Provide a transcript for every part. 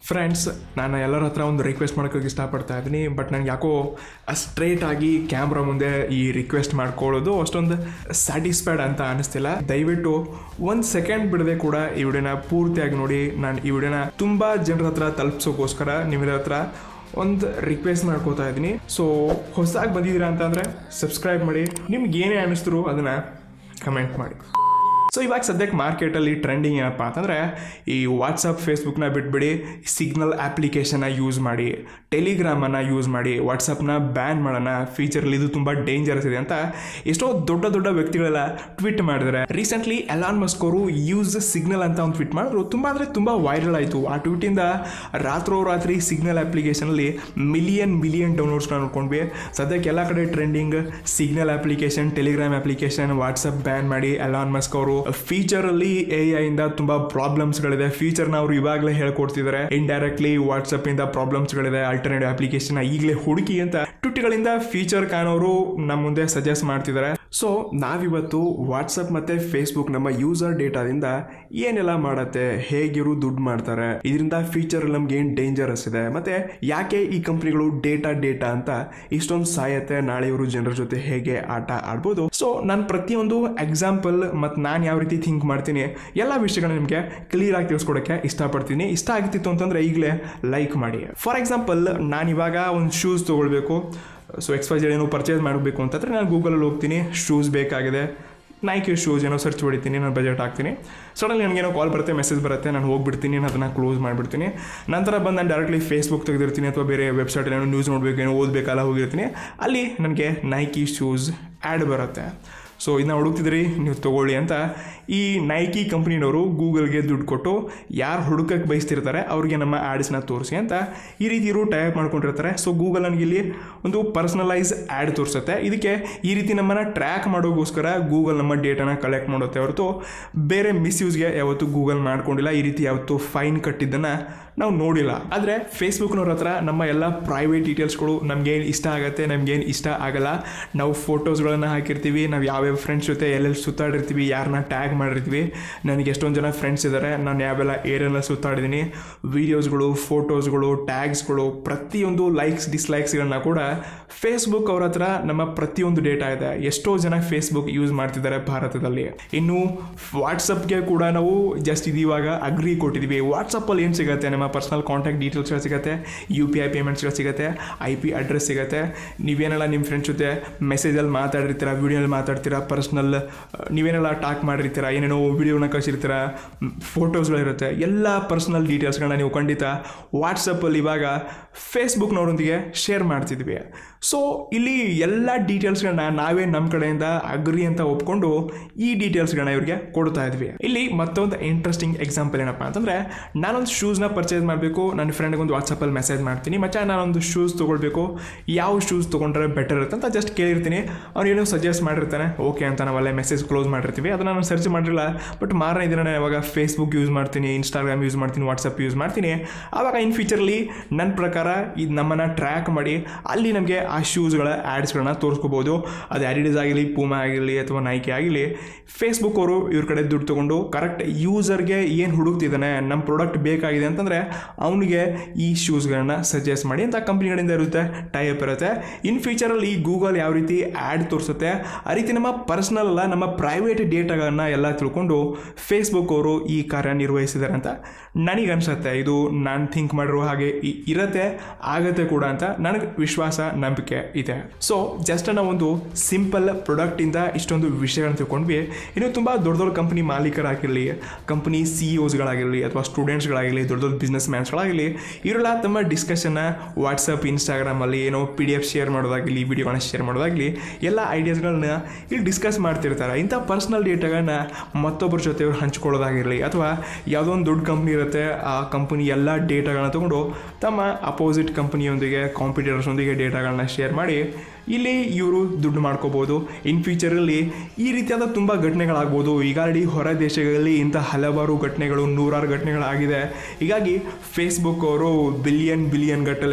friends ನಾನು ಎಲ್ಲರ ಹತ್ರ ಒಂದು ರಿಕ್ವೆಸ್ಟ್ ಮಾಡೋಕ್ಕೆ ಇಷ್ಟಪಡ್ತಾ ಇದ್ದೀನಿ ಬಟ್ ನನಗೆ ಯಾಕೋ ಸ್ಟ್ರೇಟ್ ಆಗಿ ಕ್ಯಾಮ್ರಾ ಮುಂದೆ ಈ ರಿಕ್ವೆಸ್ಟ್ ಮಾಡ್ಕೊಳ್ಳೋದು ಅಷ್ಟೊಂದು ಸ್ಯಾಟಿಸ್ಫೈಡ್ ಅಂತ ಅನಿಸ್ತಿಲ್ಲ ದಯವಿಟ್ಟು ಒಂದು ಸೆಕೆಂಡ್ ಬಿಡದೆ ಕೂಡ ಈ ವಿಡಿಯೋನ ಪೂರ್ತಿಯಾಗಿ ನೋಡಿ ನಾನು ಈ ವಿಡಿಯೋನ ತುಂಬ ಜನರ ಹತ್ರ ತಲುಪಿಸೋಕ್ಕೋಸ್ಕರ ನಿಮ್ಮರ ಹತ್ರ ಒಂದು ರಿಕ್ವೆಸ್ಟ್ ಮಾಡ್ಕೋತಾ ಇದ್ದೀನಿ ಸೊ ಹೊಸದಾಗಿ ಬಂದಿದ್ದೀರಾ ಅಂತಂದರೆ ಸಬ್ಸ್ಕ್ರೈಬ್ ಮಾಡಿ ನಿಮ್ಗೆ ಏನೇ ಅನ್ನಿಸ್ತಿರು ಅದನ್ನು ಕಮೆಂಟ್ ಮಾಡಿ ಸೊ ಇವಾಗ ಸದ್ಯಕ್ಕೆ ಮಾರ್ಕೆಟಲ್ಲಿ ಟ್ರೆಂಡಿಂಗ್ ಏನಪ್ಪ ಅಂತಂದರೆ ಈ ವಾಟ್ಸಪ್ ಫೇಸ್ಬುಕ್ನ ಬಿಟ್ಬಿಡಿ ಸಿಗ್ನಲ್ ಆ್ಯಪ್ಲಿಕೇಶನ್ನ ಯೂಸ್ ಮಾಡಿ ಟೆಲಿಗ್ರಾಮನ್ನು ಯೂಸ್ ಮಾಡಿ ವಾಟ್ಸಪ್ನ ಬ್ಯಾನ್ ಮಾಡೋಣ ಫೀಚರಲ್ಲಿ ಇದು ತುಂಬ ಡೇಂಜರಸ್ ಇದೆ ಅಂತ ಎಷ್ಟೋ ದೊಡ್ಡ ದೊಡ್ಡ ವ್ಯಕ್ತಿಗಳೆಲ್ಲ ಟ್ವೀಟ್ ಮಾಡಿದ್ದಾರೆ ರೀಸೆಂಟ್ಲಿ ಎಲಾನ್ ಮಸ್ಕ್ ಅವರು ಯೂಸ್ ಸಿಗ್ನಲ್ ಅಂತ ಒಂದು ಟ್ವೀಟ್ ಮಾಡಿದ್ರು ತುಂಬ ಅಂದರೆ ತುಂಬ ವೈರಲ್ ಆಯಿತು ಆ ಟ್ವೀಟಿಂದ ರಾತ್ರೋರಾತ್ರಿ ಸಿಗ್ನಲ್ ಅಪ್ಲಿಕೇಶನಲ್ಲಿ ಮಿಲಿಯನ್ ಮಿಲಿಯನ್ ಡೌನ್ಲೋಡ್ಸ್ನ ನೋಡ್ಕೊಂಡ್ವಿ ಸದ್ಯಕ್ಕೆ ಎಲ್ಲ ಕಡೆ trending Signal application Telegram application WhatsApp ban ಮಾಡಿ ಎಲಾನ್ ಮಸ್ಕ್ ಅವರು ಫೀಚರ್ ಅಲ್ಲಿ ಎ ಇಂದ ತುಂಬಾ ಪ್ರಾಬ್ಲಮ್ಸ್ ಗಳಿದೆ ಫೀಚರ್ ನ ಅವರು ಇವಾಗಲೇ ಹೇಳ್ಕೊಡ್ತಿದ್ದಾರೆ ಇಂಡೈರೆಕ್ಟ್ಲಿ ವಾಟ್ಸಪ್ ಇಂದ ಪ್ರಾಬ್ಲಮ್ಸ್ ಗಳಿದೆ ಆಲ್ಟರ್ನೇಟಿವ್ ಅಪ್ಲಿಕೇಶನ್ ಈಗಲೇ ಹುಡುಕಿ ಅಂತ ಟ್ವಿಟ್ಗಳಿಂದ ಫೀಚರ್ ಕಾಣೋರು ನಮ್ಮ ಮುಂದೆ ಸಜೆಸ್ಟ್ ಮಾಡ್ತಿದ್ದಾರೆ ಸೊ ನಾವಿವತ್ತು ವಾಟ್ಸಪ್ ಮತ್ತೆ ಫೇಸ್ಬುಕ್ ನಮ್ಮ ಯೂಸರ್ ಡೇಟಾದಿಂದ ಏನೆಲ್ಲ ಮಾಡತ್ತೆ ಹೇಗಿರು ದುಡ್ಡು ಮಾಡ್ತಾರೆ ಇದರಿಂದ ಫೀಚರ್ ನಮ್ಗೆ ಏನ್ ಡೇಂಜರಸ್ ಇದೆ ಮತ್ತೆ ಯಾಕೆ ಈ ಕಂಪ್ನಿಗಳು ಡೇಟಾ ಡೇಟಾ ಅಂತ ಇಷ್ಟೊಂದು ಸಾಯತ್ತೆ ನಾಳೆ ಇವರು ಜನರ ಜೊತೆ ಹೇಗೆ ಆಟ ಆಡ್ಬೋದು ಸೊ ನಾನು ಪ್ರತಿಯೊಂದು ಎಕ್ಸಾಂಪಲ್ ಮತ್ತು ನಾನು ಯಾವ ರೀತಿ ಥಿಂಕ್ ಮಾಡ್ತೀನಿ ಎಲ್ಲ ವಿಷಯಗಳನ್ನ ನಿಮಗೆ ಕ್ಲಿಯರ್ ಆಗಿ ತಿಳಿಸ್ಕೊಡೋಕ್ಕೆ ಇಷ್ಟಪಡ್ತೀನಿ ಇಷ್ಟ ಆಗ್ತಿತ್ತು ಅಂತಂದ್ರೆ ಈಗಲೇ ಲೈಕ್ ಮಾಡಿ ಫಾರ್ ಎಕ್ಸಾಂಪಲ್ ನಾನು ಇವಾಗ ಒಂದು ಶೂಸ್ ತೊಗೊಳ್ಬೇಕು ಸೊ ಎಕ್ಸ್ಪೈಸ್ ಏನೋ ಪರ್ಚೇಸ್ ಮಾಡಬೇಕು ಅಂತಂದರೆ ನಾನು ಗೂಗಲಲ್ಲಿ ಹೋಗ್ತೀನಿ ಶೂಸ್ ಬೇಕಾಗಿದೆ ನೈಕಿ ಶೂಸ್ ಏನೋ ಸರ್ಚ್ ಹೊಡಿತೀನಿ ನಾನು ಬಜೆಟ್ ಹಾಕ್ತೀನಿ ಸಡನ್ಲಿ ನನಗೇನೋ ಕಾಲ್ ಬರುತ್ತೆ ಮೆಸೇಜ್ ಬರುತ್ತೆ ನಾನು ಹೋಗ್ಬಿಡ್ತೀನಿ ನಾನು ಅದನ್ನು ಕ್ಲೋಸ್ ಮಾಡಿಬಿಡ್ತೀನಿ ನಂತರ ಬಂದು ನಾನು ಡೈರೆಕ್ಟ್ಲಿ ಫೇಸ್ಬುಕ್ ತೆಗೆದಿರ್ತೀನಿ ಅಥವಾ ಬೇರೆ ವೆಬ್ಸೈಟಲ್ಲಿ ಏನೋ ನ್ಯೂಸ್ ನೋಡಬೇಕು ಏನೋ ಓದಬೇಕಲ್ಲ ಹೋಗಿರ್ತೀನಿ ಅಲ್ಲಿ ನನಗೆ ನೈಕಿ ಶೂಸ್ ಆ್ಯಡ್ ಬರುತ್ತೆ ಸೊ ಇದನ್ನ ಹುಡುಕ್ತಿದ್ರಿ ನೀವು ತೊಗೊಳ್ಳಿ ಅಂತ ಈ ನೈಕಿ ಕಂಪ್ನಿನವರು ಗೂಗಲ್ಗೆ ದುಡ್ಡು ಕೊಟ್ಟು ಯಾರು ಹುಡುಕಕ್ಕೆ ಬಯಸ್ತಿರ್ತಾರೆ ಅವ್ರಿಗೆ ನಮ್ಮ ಆ್ಯಡ್ಸ್ನ ತೋರಿಸಿ ಅಂತ ಈ ರೀತಿ ಇವರು ಟೈಪ್ ಮಾಡ್ಕೊಂಡಿರ್ತಾರೆ ಸೊ ಗೂಗಲ್ ನನಗೆ ಇಲ್ಲಿ ಒಂದು ಪರ್ಸನಲೈಸ್ ಆ್ಯಡ್ ತೋರಿಸುತ್ತೆ ಇದಕ್ಕೆ ಈ ರೀತಿ ನಮ್ಮನ್ನು ಟ್ರ್ಯಾಕ್ ಮಾಡೋಕ್ಕೋಸ್ಕರ ಗೂಗಲ್ ನಮ್ಮ ಡೇಟಾನ ಕಲೆಕ್ಟ್ ಮಾಡುತ್ತೆ ಹೊರತು ಬೇರೆ ಮಿಸ್ಯೂಸ್ಗೆ ಯಾವತ್ತೂ ಗೂಗಲ್ ಮಾಡ್ಕೊಂಡಿಲ್ಲ ಈ ರೀತಿ ಯಾವತ್ತೂ ಫೈನ್ ಕಟ್ಟಿದ್ದನ್ನು ನಾವು ನೋಡಿಲ್ಲ ಆದರೆ ಫೇಸ್ಬುಕ್ನವ್ರ ಹತ್ರ ನಮ್ಮ ಎಲ್ಲ ಪ್ರೈವೇಟ್ ಡೀಟೇಲ್ಸ್ಗಳು ನಮಗೇನು ಇಷ್ಟ ಆಗುತ್ತೆ ನಮಗೇನು ಇಷ್ಟ ಆಗಲ್ಲ ನಾವು ಫೋಟೋಸ್ಗಳನ್ನು ಹಾಕಿರ್ತೀವಿ ನಾವು ಯಾವ್ಯಾವ ಫ್ರೆಂಡ್ಸ್ ಜೊತೆ ಎಲ್ಲೆಲ್ಲಿ ಸುತ್ತಾಡಿರ್ತೀವಿ ಯಾರನ್ನ ಟ್ಯಾಗ್ ಮಾಡಿರ್ತೀವಿ ನನಗೆ ಎಷ್ಟೊಂದು ಜನ ಫ್ರೆಂಡ್ಸ್ ಇದ್ದಾರೆ ನಾನು ಯಾವೆಲ್ಲ ಏರಿಯಲ್ಲ ಸುತ್ತಾಡಿದ್ದೀನಿ ವೀಡಿಯೋಸ್ಗಳು ಫೋಟೋಸ್ಗಳು ಟ್ಯಾಗ್ಸ್ಗಳು ಪ್ರತಿಯೊಂದು ಲೈಕ್ಸ್ ಡಿಸ್ಲೈಕ್ಸ್ಗಳನ್ನ ಕೂಡ ಫೇಸ್ಬುಕ್ ಅವ್ರ ಹತ್ರ ನಮ್ಮ ಪ್ರತಿಯೊಂದು ಡೇಟಾ ಇದೆ ಎಷ್ಟೋ ಜನ ಫೇಸ್ಬುಕ್ ಯೂಸ್ ಮಾಡ್ತಿದ್ದಾರೆ ಭಾರತದಲ್ಲಿ ಇನ್ನು ವಾಟ್ಸಪ್ಗೆ ಕೂಡ ನಾವು ಜಸ್ಟ್ ಇದೀವಾಗ ಅಗ್ರಿ ಕೊಟ್ಟಿದ್ದೀವಿ ವಾಟ್ಸಪ್ಪಲ್ಲಿ ಏನು ಸಿಗುತ್ತೆ ನಮ್ಮ ಪರ್ಸನಲ್ ಕಾಂಟ್ಯಾಕ್ಟ್ ಡೀಟೇಲ್ಸ್ಗಳು ಸಿಗುತ್ತೆ ಯು ಪಿ ಐ ಪೇಮೆಂಟ್ಸ್ಗಳು ಸಿಗುತ್ತೆ ಐ ಪಿ ಅಡ್ರೆಸ್ ಸಿಗುತ್ತೆ ನೀವೇನೆಲ್ಲ ನಿಮ್ಮ ಫ್ರೆಂಡ್ಸ್ ಜೊತೆ ಮೆಸೇಜಲ್ಲಿ ಮಾತಾಡಿರ್ತೀರ ವೀಡಿಯೋಲ್ಲಿ ಮಾತಾಡ್ತೀರಾ ಪರ್ಸ್ನಲ್ ನೀವೇನೆಲ್ಲ ಟಾಕ್ ಮಾಡಿರ್ತೀರ ಏನೇನೋ ವೀಡಿಯೋನ ಕಳಿಸಿರ್ತೀರ ಫೋಟೋಸ್ಗಳಿರುತ್ತೆ ಎಲ್ಲ ಪರ್ಸ್ನಲ್ ಡೀಟೇಲ್ಸ್ಗಳನ್ನ ನೀವು ಖಂಡಿತ ವಾಟ್ಸಪ್ಪಲ್ಲಿ ಇವಾಗ ಫೇಸ್ಬುಕ್ನವರೊಂದಿಗೆ ಶೇರ್ ಮಾಡ್ತಿದ್ವಿ ಸೊ ಇಲ್ಲಿ ಎಲ್ಲ ಡೀಟೇಲ್ಸ್ಗಳನ್ನ ನಾವೇ ನಮ್ಮ ಕಡೆಯಿಂದ ಅಗ್ರಿ ಅಂತ ಒಪ್ಕೊಂಡು ಈ ಡೀಟೇಲ್ಸ್ಗಳನ್ನ ಇವ್ರಿಗೆ ಕೊಡ್ತಾ ಇದ್ವಿ ಇಲ್ಲಿ ಮತ್ತೊಂದು ಇಂಟ್ರೆಸ್ಟಿಂಗ್ ಎಕ್ಸಾಂಪಲ್ ಏನಪ್ಪ ಅಂತಂದರೆ ನಾನೊಂದು ಶೂಸ್ನ ಪರ್ಚೇಸ್ ಮಾಡಬೇಕು ನನ್ನ ಫ್ರೆಂಡ್ಗೆ ಒಂದು ವಾಟ್ಸಪ್ಪಲ್ಲಿ ಮೆಸೇಜ್ ಮಾಡ್ತೀನಿ ಮತ್ತೆ ನಾನೊಂದು ಶೂಸ್ ತೊಗೊಳ್ಬೇಕು ಯಾವ ಶೂಸ್ ತೊಗೊಂಡ್ರೆ ಬೆಟರ್ ಇರುತ್ತೆ ಅಂತ ಜಸ್ಟ್ ಕೇಳಿರ್ತೀನಿ ಅವ್ನು ಏನೋ ಸಜೆಸ್ಟ್ ಮಾಡಿರ್ತಾನೆ ಓಕೆ ಅಂತ ನಾವಲ್ಲೇ ಮೆಸೇಜ್ ಕ್ಲೋಸ್ ಮಾಡಿರ್ತೀವಿ ಅದನ್ನು ನಾನು ಸರ್ಚ್ ಮಾಡಿರಲ್ಲ ಬಟ್ ಮಾರನೇ ದಿನ ನಾನು ಯಾವಾಗ ಫೇಸ್ಬುಕ್ ಯೂಸ್ ಮಾಡ್ತೀನಿ ಇನ್ಸ್ಟಾಗ್ರಾಮ್ ಯೂಸ್ ಮಾಡ್ತೀನಿ ವಾಟ್ಸಪ್ ಯೂಸ್ ಮಾಡ್ತೀನಿ ಆವಾಗ ಇನ್ ಫ್ಯೂಚರ್ಲಿ ನನ್ನ ಪ್ರಕಾರ ಇದು ನಮ್ಮನ್ನು ಟ್ರ್ಯಾಕ್ ಮಾಡಿ ಅಲ್ಲಿ ನಮಗೆ ಆ ಶೂಸ್ಗಳ ಆ್ಯಡ್ಸ್ಗಳನ್ನ ತೋರಿಸ್ಕೋಬೋದು ಅದು ಆ್ಯಡಿಡೀಸ್ ಆಗಿರಲಿ ಪೂಮಾ ಆಗಿರಲಿ ಅಥವಾ ನೈಕಿ ಆಗಿರಲಿ ಫೇಸ್ಬುಕ್ ಅವರು ಇವ್ರ ಕಡೆ ದುಡ್ಡು ತೊಗೊಂಡು ಕರೆಕ್ಟ್ ಯೂಸರ್ಗೆ ಏನು ಹುಡುಕ್ತಿದ್ದಾನೆ ನಮ್ಮ ಪ್ರಾಡಕ್ಟ್ ಬೇಕಾಗಿದೆ ಅಂತಂದರೆ ಅವನಿಗೆ ಈ ಶೂಸ್ಗಳನ್ನ ಸಜೆಸ್ಟ್ ಮಾಡಿ ಅಂತ ಕಂಪ್ನಿಗಳಿಂದ ಇರುತ್ತೆ ಟೈಪ್ ಇರುತ್ತೆ ಇನ್ ಫ್ಯೂಚರಲ್ಲಿ ಗೂಗಲ್ ಯಾವ ರೀತಿ ಆ್ಯಡ್ ತೋರಿಸುತ್ತೆ ಆ ರೀತಿ ನಮ್ಮ ಪರ್ಸ್ನಲ್ ಅಲ್ಲ ನಮ್ಮ ಪ್ರೈವೇಟ್ ಡೇಟಾಗಳನ್ನ ಎಲ್ಲ ತಿಳ್ಕೊಂಡು ಫೇಸ್ಬುಕ್ ಅವರು ಈ ಕಾರ್ಯ ನಿರ್ವಹಿಸಿದ್ದಾರೆ ಅಂತ ನನಗೆ ಅನ್ಸುತ್ತೆ ಇದು ನಾನು ಥಿಂಕ್ ಮಾಡಿರೋ ಹಾಗೆ ಇ- ಇರತ್ತೆ ಆಗತ್ತೆ ಕೂಡ ಅಂತ ನನಗೆ ವಿಶ್ವಾಸ ನಂಬಿಕೆ ಇದೆ ಸೊ ಜಸ್ಟ್ ನಾವು ಒಂದು ಸಿಂಪಲ್ ಪ್ರಾಡಕ್ಟಿಂದ ಇಷ್ಟೊಂದು ವಿಷಯಗಳನ್ನ ತಿಳ್ಕೊಂಡ್ವಿ ಇನ್ನು ತುಂಬ ದೊಡ್ಡ ದೊಡ್ಡ ಕಂಪ್ನಿ ಮಾಲೀಕರಾಗಿರಲಿ ಕಂಪ್ನಿ ಸಿ ಇಒಸ್ಗಳಾಗಿರಲಿ ಅಥವಾ ಸ್ಟೂಡೆಂಟ್ಸ್ಗಳಾಗಿರಲಿ ದೊಡ್ಡ ದೊಡ್ಡ ಬಿಸ್ನೆಸ್ ಮ್ಯಾನ್ಸ್ಗಳಾಗಿರಲಿ ಇವರೆಲ್ಲ ತಮ್ಮ ಡಿಸ್ಕಷನ್ನ ವಾಟ್ಸಪ್ ಇನ್ಸ್ಟಾಗ್ರಾಮಲ್ಲಿ ಏನೋ ಪಿ ಡಿ ಎಫ್ ಶೇರ್ ಮಾಡೋದಾಗಲಿ ವಿಡಿಯೋಗಳನ್ನ ಶೇರ್ ಮಾಡೋದಾಗಲಿ ಎಲ್ಲ ಐಡಿಯಾಸ್ಗಳನ್ನ ಇಲ್ಲಿ ಡಿಸ್ಕಸ್ ಮಾಡ್ತಿರ್ತಾರೆ ಇಂಥ ಪರ್ಸ್ನಲ್ ಡೇಟಾಗಳನ್ನ ಮತ್ತೊಬ್ಬರ ಜೊತೆ ಇವ್ರು ಹಂಚ್ಕೊಳ್ಳೋದಾಗಿರಲಿ ಅಥವಾ ಯಾವುದೋ ಒಂದು ದೊಡ್ಡ ಕಂಪ್ನಿ ಇರುತ್ತೆ ಆ ಕಂಪನಿ ಎಲ್ಲ ಡೇಟಾಗಳನ್ನ ತಗೊಂಡು ತಮ್ಮ ಅಪೋಸಿಟ್ ಕಂಪನಿಯೊಂದಿಗೆ ಕಾಂಪಿಟೇಟರ್ಸೊಂದಿಗೆ ಡೇಟಾಗಳನ್ನ ಶೇರ್ ಮಾಡಿ ಇಲ್ಲಿ ಇವರು ದುಡ್ಡು ಮಾಡ್ಕೋಬೋದು ಇನ್ ಫ್ಯೂಚರಲ್ಲಿ ಈ ರೀತಿಯಾದ ತುಂಬ ಘಟನೆಗಳಾಗ್ಬೋದು ಈಗ ಆಲ್ರೆಡಿ ಹೊರ ದೇಶಗಳಲ್ಲಿ ಇಂಥ ಹಲವಾರು ಘಟನೆಗಳು ನೂರಾರು ಘಟನೆಗಳಾಗಿದೆ ಹೀಗಾಗಿ ಫೇಸ್ಬುಕ್ ಅವರು ಬಿಲಿಯನ್ ಬಿಲಿಯನ್ ಗಟ್ಟಲೆ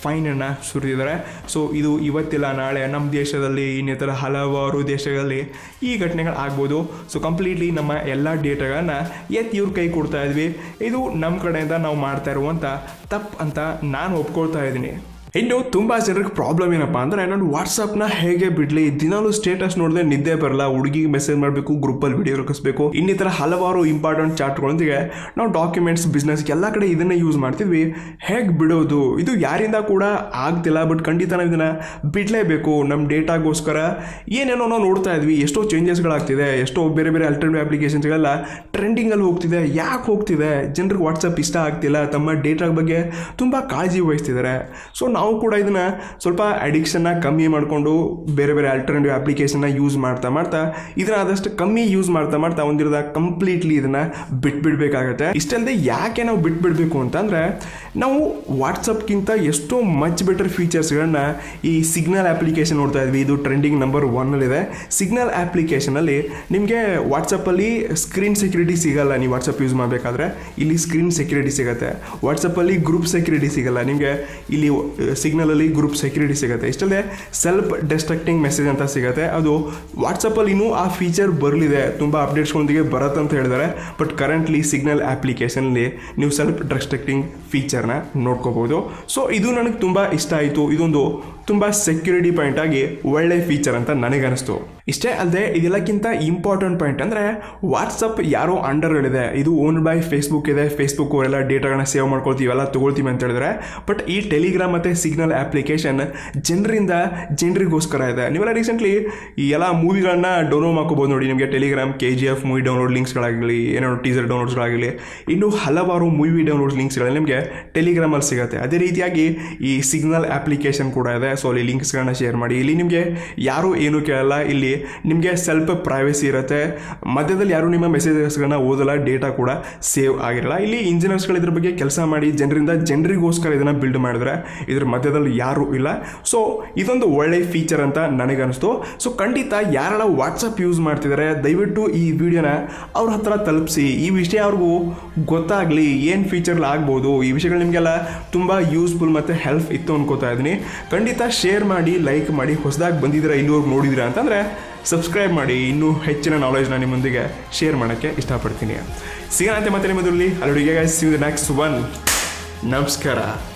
ಫೈನನ್ನು ಸುರಿದಿದ್ದಾರೆ ಸೊ ಇದು ಇವತ್ತಿಲ್ಲ ನಾಳೆ ನಮ್ಮ ದೇಶದಲ್ಲಿ ಇನ್ನಿತರ ಹಲವಾರು ದೇಶಗಳಲ್ಲಿ ಈ ಘಟನೆಗಳು ಆಗ್ಬೋದು ಸೊ ಕಂಪ್ಲೀಟ್ಲಿ ನಮ್ಮ ಎಲ್ಲ ಡೇಟಾಗಳನ್ನ ಎತ್ತಿ ಇವ್ರ ಕೈ ಕೊಡ್ತಾ ಇದ್ವಿ ಇದು ನಮ್ಮ ಕಡೆಯಿಂದ ನಾವು ಮಾಡ್ತಾ ಇರುವಂಥ ತಪ್ಪು ಅಂತ ನಾನು ಒಪ್ಕೊಳ್ತಾ ಇದ್ದೀನಿ ಇನ್ನು ತುಂಬ ಜನರಿಗೆ ಪ್ರಾಬ್ಲಮ್ ಏನಪ್ಪ ಅಂದರೆ ನಾನು ವಾಟ್ಸಪ್ನ ಹೇಗೆ ಬಿಡಲಿ ದಿನಾಲು ಸ್ಟೇಟಸ್ ನೋಡಿದ್ರೆ ನಿದ್ದೆ ಬರಲ್ಲ ಹುಡುಗಿಗೆ ಮೆಸೇಜ್ ಮಾಡಬೇಕು ಗ್ರೂಪಲ್ಲಿ ವಿಡಿಯೋ ರಚಿಸ್ಬೇಕು ಇನ್ನಿತರ ಹಲವಾರು ಇಂಪಾರ್ಟೆಂಟ್ ಚಾರ್ಟ್ಗಳೊಂದಿಗೆ ನಾವು ಡಾಕ್ಯುಮೆಂಟ್ಸ್ ಬಿಸ್ನೆಸ್ ಎಲ್ಲ ಕಡೆ ಇದನ್ನೇ ಯೂಸ್ ಮಾಡ್ತಿದ್ವಿ ಹೇಗೆ ಬಿಡೋದು ಇದು ಯಾರಿಂದ ಕೂಡ ಆಗ್ತಿಲ್ಲ ಬಟ್ ಖಂಡಿತ ನಾವು ಇದನ್ನು ಬಿಡಲೇಬೇಕು ನಮ್ಮ ಡೇಟಾಗೋಸ್ಕರ ಏನೇನೋ ನಾವು ನೋಡ್ತಾ ಇದ್ವಿ ಎಷ್ಟೋ ಚೇಂಜಸ್ಗಳಾಗ್ತಿದೆ ಎಷ್ಟೋ ಬೇರೆ ಬೇರೆ ಅಲ್ಟರ್ನೇಟಿವ್ ಅಪ್ಲಿಕೇಶನ್ಸ್ಗಳೆಲ್ಲ ಟ್ರೆಂಡಿಂಗಲ್ಲಿ ಹೋಗ್ತಿದೆ ಯಾಕೆ ಹೋಗ್ತಿದೆ ಜನರಿಗೆ ವಾಟ್ಸಪ್ ಇಷ್ಟ ಆಗ್ತಿಲ್ಲ ತಮ್ಮ ಡೇಟಾ ಬಗ್ಗೆ ತುಂಬ ಕಾಳಜಿ ವಹಿಸ್ತಿದ್ದಾರೆ ಸೊ ನಾವು ಕೂಡ ಇದನ್ನ ಸ್ವಲ್ಪ ಅಡಿಕ್ಷನ್ನ ಕಮ್ಮಿ ಮಾಡಿಕೊಂಡು ಬೇರೆ ಬೇರೆ ಆಲ್ಟರ್ನೇಟಿವ್ ಅಪ್ಲಿಕೇಶನ್ನ ಯೂಸ್ ಮಾಡ್ತಾ ಮಾಡ್ತಾ ಇದನ್ನ ಆದಷ್ಟು ಕಮ್ಮಿ ಯೂಸ್ ಮಾಡ್ತಾ ಮಾಡ್ತಾ ಒಂದಿರದ ಕಂಪ್ಲೀಟ್ಲಿ ಇದನ್ನ ಬಿಟ್ಬಿಡ್ಬೇಕಾಗತ್ತೆ ಇಷ್ಟಲ್ಲದೆ ಯಾಕೆ ನಾವು ಬಿಟ್ಬಿಡ್ಬೇಕು ಅಂತಂದ್ರೆ ನಾವು ವಾಟ್ಸಪ್ಗಿಂತ ಎಷ್ಟೋ ಮಚ್ ಬೆಟರ್ ಫೀಚರ್ಸ್ಗಳನ್ನ ಈ ಸಿಗ್ನಲ್ ಅಪ್ಲಿಕೇಶನ್ ನೋಡ್ತಾ ಇದ್ವಿ ಇದು ಟ್ರೆಂಡಿಂಗ್ ನಂಬರ್ ಒನ್ನಲ್ಲಿದೆ ಸಿಗ್ನಲ್ ಅಪ್ಲಿಕೇಶನಲ್ಲಿ ನಿಮಗೆ ವಾಟ್ಸಪ್ಪಲ್ಲಿ ಸ್ಕ್ರೀನ್ ಸೆಕ್ಯೂರಿಟಿ ಸಿಗಲ್ಲ ನೀವು ವಾಟ್ಸಪ್ ಯೂಸ್ ಮಾಡಬೇಕಾದ್ರೆ ಇಲ್ಲಿ ಸ್ಕ್ರೀನ್ ಸೆಕ್ಯೂರಿಟಿ ಸಿಗುತ್ತೆ ವಾಟ್ಸಪ್ಪಲ್ಲಿ ಗ್ರೂಪ್ ಸೆಕ್ಯೂರಿಟಿ ಸಿಗಲ್ಲ ನಿಮಗೆ ಇಲ್ಲಿ ಸಿಗ್ನಲಲ್ಲಿ ಗ್ರೂಪ್ ಸೆಕ್ಯೂರಿಟಿ ಸಿಗುತ್ತೆ ಇಷ್ಟಲ್ಲದೆ ಸೆಲ್ಫ್ ಡೆಸ್ಟ್ರಕ್ಟಿಂಗ್ ಮೆಸೇಜ್ ಅಂತ ಸಿಗುತ್ತೆ ಅದು ವಾಟ್ಸಪ್ಪಲ್ಲಿ ಇನ್ನೂ ಆ ಫೀಚರ್ ಬರಲಿದೆ ತುಂಬ ಅಪ್ಡೇಟ್ಸ್ಗಳೊಂದಿಗೆ ಬರುತ್ತೆ ಅಂತ ಹೇಳಿದ್ದಾರೆ ಬಟ್ ಕರೆಂಟ್ಲಿ ಸಿಗ್ನಲ್ ಅಪ್ಲಿಕೇಶನಲ್ಲಿ ನೀವು ಸೆಲ್ಫ್ ಡೆಸ್ಟ್ರಕ್ಟಿಂಗ್ ಫೀಚರ್ನ ನೋಡ್ಕೋಬೋದು ಸೊ ಇದು ನನಗೆ ತುಂಬ ಇಷ್ಟ ಆಯಿತು ಇದೊಂದು ತುಂಬ ಸೆಕ್ಯೂರಿಟಿ ಪಾಯಿಂಟ್ ಆಗಿ ಒಳ್ಳೆ ಫೀಚರ್ ಅಂತ ನನಗನ್ನಿಸ್ತು ಇಷ್ಟೇ ಅಲ್ಲದೆ ಇದೆಲ್ಲಕ್ಕಿಂತ ಇಂಪಾರ್ಟೆಂಟ್ ಪಾಯಿಂಟ್ ಅಂದರೆ ವಾಟ್ಸಪ್ ಯಾರೋ ಅಂಡರ್ಗಳಿದೆ ಇದು ಓನ್ ಬೈ ಫೇಸ್ಬುಕ್ ಇದೆ ಫೇಸ್ಬುಕ್ ಅವರೆಲ್ಲ ಡೇಟಾಗಳನ್ನ ಸೇವ್ ಮಾಡ್ಕೊಳ್ತೀವಿ ಎಲ್ಲ ತೊಗೊಳ್ತೀವಿ ಅಂತ ಹೇಳಿದ್ರೆ ಬಟ್ ಈ ಟೆಲಿಗ್ರಾಮ್ ಮತ್ತು ಸಿಗ್ನಲ್ ಅಪ್ಲಿಕೇಶನ್ ಜನರಿಂದ ಜನರಿಗೋಸ್ಕರ ಇದೆ ನೀವೆಲ್ಲ ರೀಸೆಂಟ್ಲಿ ಈ ಎಲ್ಲ ಮೂವಿಗಳನ್ನ ಡೌನ್ಲೋಡ್ ಮಾಡ್ಕೋಬೋದು ನೋಡಿ ನಿಮಗೆ Telegram K G F movie download ಲಿಂಕ್ಸ್ಗಳಾಗಲಿ ಏನೋ ಟೀಸರ್ ಡೌನ್ಲೋಡ್ಸ್ಗಳಾಗಲಿ ಇನ್ನು ಹಲವಾರು ಮೂವಿ ಡೌನ್ಲೋಡ್ ಲಿಂಕ್ಸ್ಗಳು ನಿಮಗೆ ಟೆಲಿಗ್ರಾಮಲ್ಲಿ ಸಿಗುತ್ತೆ ಅದೇ ರೀತಿಯಾಗಿ ಈ ಸಿಗ್ನಲ್ ಅಪ್ಲಿಕೇಶನ್ ಕೂಡ ಇದೆ ಸೊ ಅಲ್ಲಿ ಲಿಂಕ್ಸ್ಗಳನ್ನ ಶೇರ್ ಮಾಡಿ ಇಲ್ಲಿ ನಿಮಗೆ ಯಾರೂ ಏನೂ ಕೇಳಲ್ಲ ಇಲ್ಲಿ ನಿಮಗೆ ಸ್ವಲ್ಪ ಪ್ರೈವಸಿ ಇರುತ್ತೆ ಮಧ್ಯದಲ್ಲಿ ಯಾರು ನಿಮ್ಮ ಮೆಸೇಜಸ್ಗಳನ್ನ ಓದಲ್ಲ ಡೇಟಾ ಕೂಡ ಸೇವ್ ಆಗಿರಲ್ಲ ಇಲ್ಲಿ ಇಂಜಿನಿಯರ್ಸ್ಗಳು ಇದ್ರ ಬಗ್ಗೆ ಕೆಲಸ ಮಾಡಿ ಜನರಿಂದ ಜನರಿಗೋಸ್ಕರ ಇದನ್ನು ಬಿಲ್ಡ್ ಮಾಡಿದ್ರೆ ಇದ್ರ ಮಧ್ಯದಲ್ಲಿ ಯಾರೂ ಇಲ್ಲ ಸೊ ಇದೊಂದು ಒಳ್ಳೆ ಫೀಚರ್ ಅಂತ ನನಗನ್ನಿಸ್ತು ಸೊ ಖಂಡಿತ ಯಾರೆಲ್ಲ ವಾಟ್ಸಪ್ ಯೂಸ್ ಮಾಡ್ತಿದ್ದಾರೆ ದಯವಿಟ್ಟು ಈ ವಿಡಿಯೋನ ಅವ್ರ ಹತ್ರ ತಲುಪಿಸಿ ಈ ವಿಷಯ ಅವ್ರಿಗೂ ಗೊತ್ತಾಗಲಿ ಏನು ಫೀಚರ್ಗಳು ಆಗ್ಬೋದು ಈ ವಿಷಯಗಳು ನಿಮಗೆಲ್ಲ ತುಂಬ ಯೂಸ್ಫುಲ್ ಮತ್ತು ಹೆಲ್ಪ್ ಇತ್ತು ಅನ್ಕೋತಾ ಇದ್ದೀನಿ ಖಂಡಿತ ಶೇರ್ ಮಾಡಿ ಲೈಕ್ ಮಾಡಿ ಹೊಸದಾಗಿ ಬಂದಿದ್ದೀರಾ ಇಲ್ಲಿವರೆಗೂ ನೋಡಿದ್ದೀರಾ ಅಂತಂದರೆ ಸಬ್ಸ್ಕ್ರೈಬ್ ಮಾಡಿ ಇನ್ನೂ ಹೆಚ್ಚಿನ ನಾಲೆಜ್ನ ನಿಮ್ಮೊಂದಿಗೆ ಶೇರ್ ಮಾಡೋಕ್ಕೆ ಇಷ್ಟಪಡ್ತೀನಿ ಸಿಗೋಣ ಮತ್ತೆ ನಿಮ್ಮದ್ರಲ್ಲಿ ಅಲ್ಲಿಗೆ ಸಿ ದ ನೆಕ್ಸ್ಟ್ ಒನ್ ನಮಸ್ಕಾರ